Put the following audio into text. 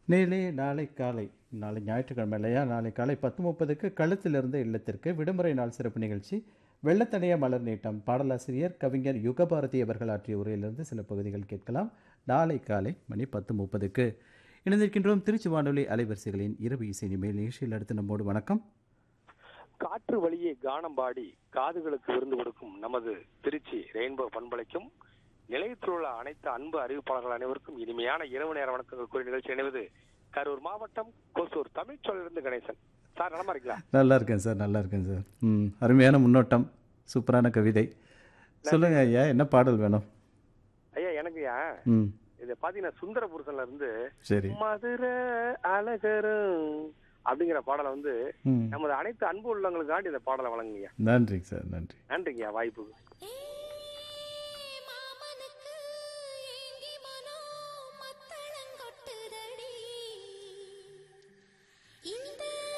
நேலே நாளை காலை நாளை ஞாயிற்றுக்கிழமை இல்லையா நாளை காலை பத்து முப்பதுக்கு கழுத்திலிருந்து இல்லத்திற்கு விடுமுறை நாள் சிறப்பு நிகழ்ச்சி வெள்ளத்தனைய மலர் நீட்டம் பாடலாசிரியர் கவிஞர் யுகபாரதி அவர்கள் ஆற்றிய உரையிலிருந்து சில பகுதிகள் கேட்கலாம் நாளை காலை மணி பத்து முப்பதுக்கு இணைந்திருக்கின்றோம் திருச்சி வானொலி அலைவரிசைகளின் இரவு இசை நிமையில் நிகழ்ச்சியில் அடுத்து நம்மோடு வணக்கம் காற்று வழியே கானம் பாடி காதுகளுக்கு விருந்து கொடுக்கும் நமது திருச்சி ரெயின்போ பண்பலைக்கும் நிலையத்தில் உள்ள அனைத்து அன்பு அறிவிப்பாளர்கள் அனைவருக்கும் இனிமையான இரவு நேர வணக்கங்கள் கூறிய நிகழ்ச்சி இணைவது கரூர் மாவட்டம் கொசூர் தமிழ்ச்சொல்லிருந்து கணேசன் சார் நலமா இருக்கீங்களா நல்லா இருக்கேன் சார் நல்லா இருக்கேன் சார் ம் அருமையான முன்னோட்டம் சூப்பரான கவிதை சொல்லுங்க ஐயா என்ன பாடல் வேணும் ஐயா எனக்கு ஏன் ம் இது பாத்தீங்கன்னா சுந்தர புருஷன்ல இருந்து சரி மதுரை அழகரும் அப்படிங்கிற பாடலை வந்து ம் நமது அனைத்து அன்பு உள்ளவங்களுக்காண்டி இந்த பாடலை வழங்குங்க நன்றி சார் நன்றி நன்றிங்க வாய்ப்புக்கு ஏ